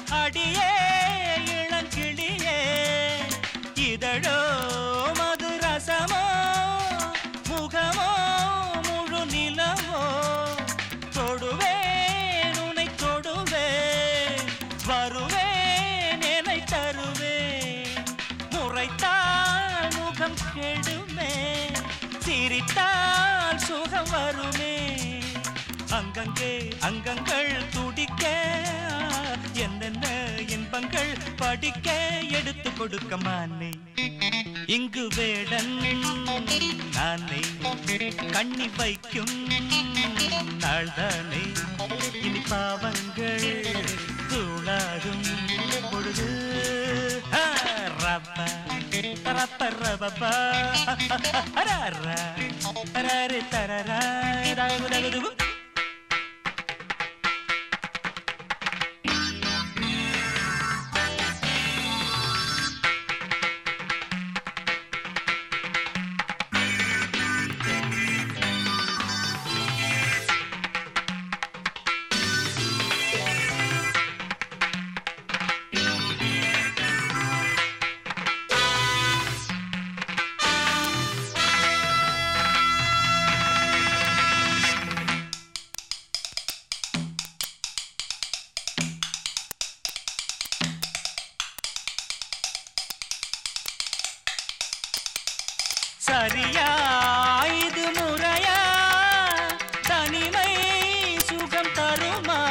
அடியே இளங்கிளியே இதழோ மது ரசமோ முகமோ முழு நிலவோ தொடுவேன் உன்னை தொடுவேன் வருவேன் என்னை தருவேன் முறைத்தால் முகம் கெடுமே சிரித்தால் சுகம் வருமே அங்கங்கே அங்கங்கள் துடிக்க என்னென்ன இன்பங்கள் படிக்க எடுத்து கொடுக்க மானே இங்கு வேடன் நானே கண்ணி வைக்கும் நாள்தானே இனி பாவங்கள் தூளாகும் பொழுது ஆ, ரப்பா, ரப்ப, ரபப்பா, அரரா, அரரே, தரரா, தகு, தகு, தகு. சரியா இது முறையா தனிமை சுகம் தருமா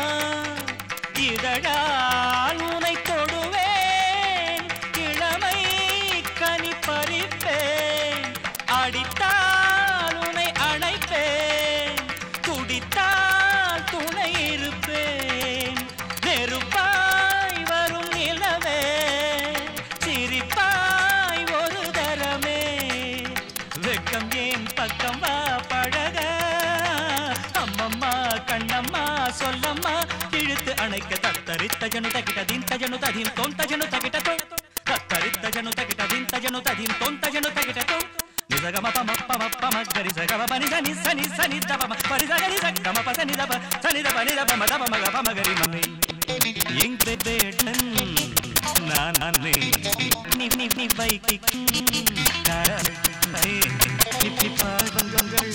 இதழால் உனை தொடுவேன் இளமை கனி பறிப்பேன் அடித்தால் உனை அணைப்பேன் துடித்தால் துணை இருப்பேன் நெருப்பாய் வரும் நிலவே சிரிப்பாய் ஒரு தரமே வெட்கம் ஏன் பக்கம் வா பழக அம்மம்மா கண்ணம்மா சொல்லம்மா இழுத்து அணைக்க தத்தரித்த ஜனு தகிட்ட தின் தஜனு ததின் தோன் தஜனு தகிட்ட தோ தத்தரித்த ஜனு தகிட்ட தின் தஜனு ததின் தோன் தஜனு தகிட்ட தோ நிசகம பம பம பம கரி சகம பனி சனி சனி சனி தபம பரி சகரி சகம ப சனி தப சனி தப நி தப ம தப மக பம கரி மம்மே எங்க வேடன் நான் நானே நி நி நி வைக்கிக்கும் கரத்தை நி நி பாவங்கள்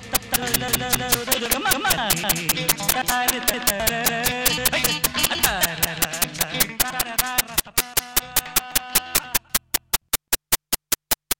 தரு